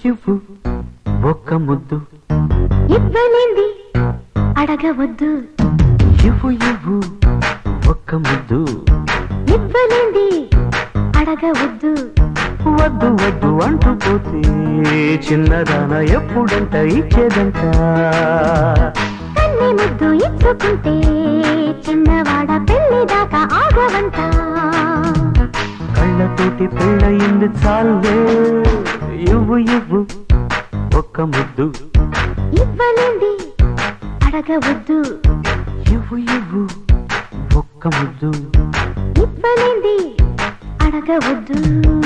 ఇవ్వు ఒక్క ముద్దు ఇవ్వలేంది అడగవద్దు ఇవ్వు ఇవ్వు ఒక్క ముద్దు ఇవ్వలేంది అడగవద్దు వద్దు వద్దు అంటూ పోతే చిన్నదాన ఎప్పుడంట ఇచ్చేదంట కన్ని ముద్దు ఇచ్చుకుంటే చిన్నవాడ పెళ్లి దాకా ఆగవంట కళ్ళతోటి పెళ్ళయింది చాలే ఇవ్వు ఇవ్వు ఒక్క ముద్దు ఇవ్వలేంది అడగవద్దు ఇవ్వు ఇవ్వు ఒక్క ముద్దు ఇవ్వలేంది అడగవద్దు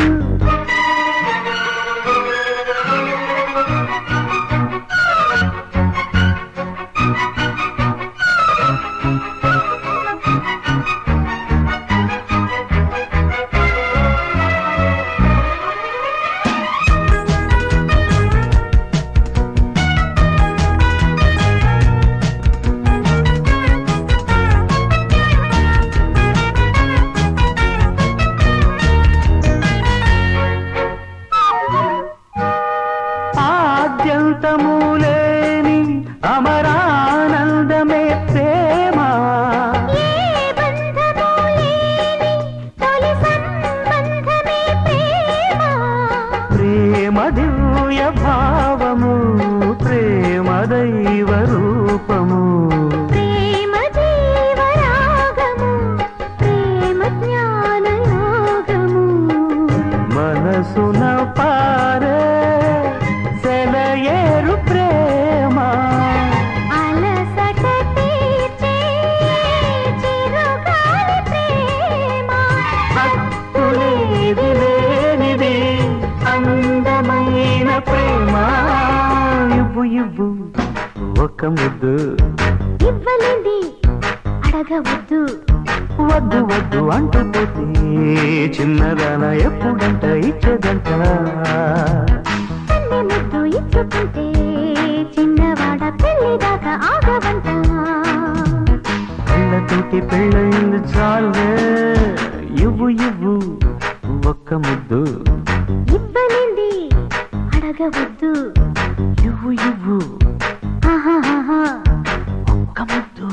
ఆద్యంతము లేని అమరానందమే ప్రేమ ఏ బంధమూ లేని తొలి సంబంధమే ప్రేమ ప్రేమ దివ్య భావము ప్రేమ దైవ రూపము ప్రేమ జీవరాగము ప్రేమ జ్ఞానయోగము మనసున పారే సెలయేరు ప్రేమ అలసట తీర్చే చిరుగాలి ప్రేమ హక్కులేది లేనిది అందమైన ప్రేమ ఇవ్వు ఇవ్వు ఒక ముద్దు ఇవ్వలేంది అడగవద్దు వద్దు వద్దు అంటూ పోతే చిన్నదాన ఎప్పుడంట ఇచ్చేదంట కన్నె ముద్దు ఇచ్చుకుంటే చిన్నవాడ పెళ్లి దాకా ఆగవంట కళ్ళతోటి పెళ్ళయింది చాలే ఇవ్వు ఇవ్వు ఒక్క ముద్దు ఇవ్వలేంది అడగవద్దు ఇవ్వు ఇవ్వు ఆహాహాహా. ఒక్క ముద్దు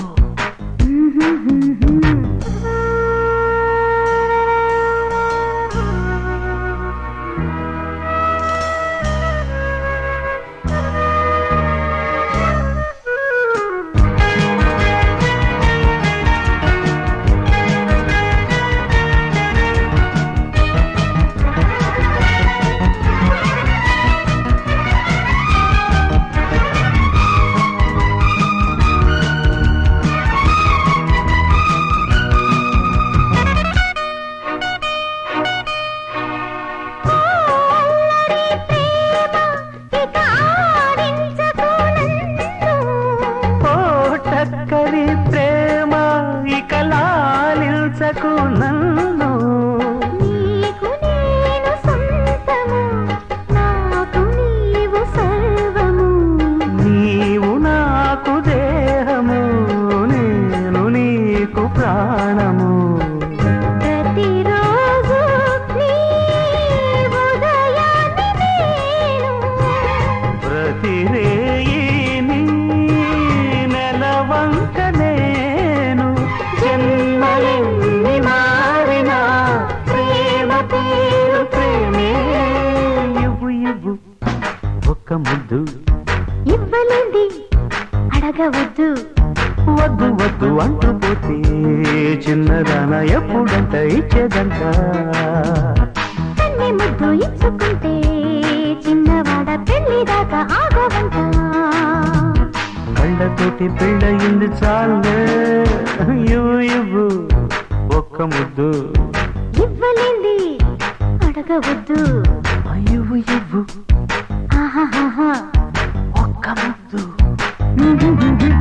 ఇక ఆడించకు నన్ను. ఓ టక్కరి ప్రేమ ఇక లాలించకు నన్ను నీకు నేను సొంతము, నాకు నీవు సర్వము. నీవు నాకు దేహము నేను నీకు ప్రాణము ప్రతిరోజు నీ ఉదయాన్ని నేను ప్రతి రేయిని నెలవంక నేను జన్మలెన్ని మారినా ప్రేమ పేరు ప్రేమే ఇవ్వు ఇవ్వు ఒక్క ముద్దు ఇవ్వలేంది అడగవద్దు వద్దు వద్దు అంటూ పోతే చిన్నదాన ఎప్పుడంట ఇచ్చేదంట కన్నె ముద్దు ఇచ్చుకుంటే చిన్నవాడ పెళ్లి దాకా ఆగవంట కళ్ళతోటి పెళ్ళయింది చాలే ఇవ్వు ఇవ్వు ఒక్క ముద్దు ఇవ్వలేంది అడగవద్దు ఇవ్వు ఇవ్వు ఆహాహాహా ఒక్క ముద్దు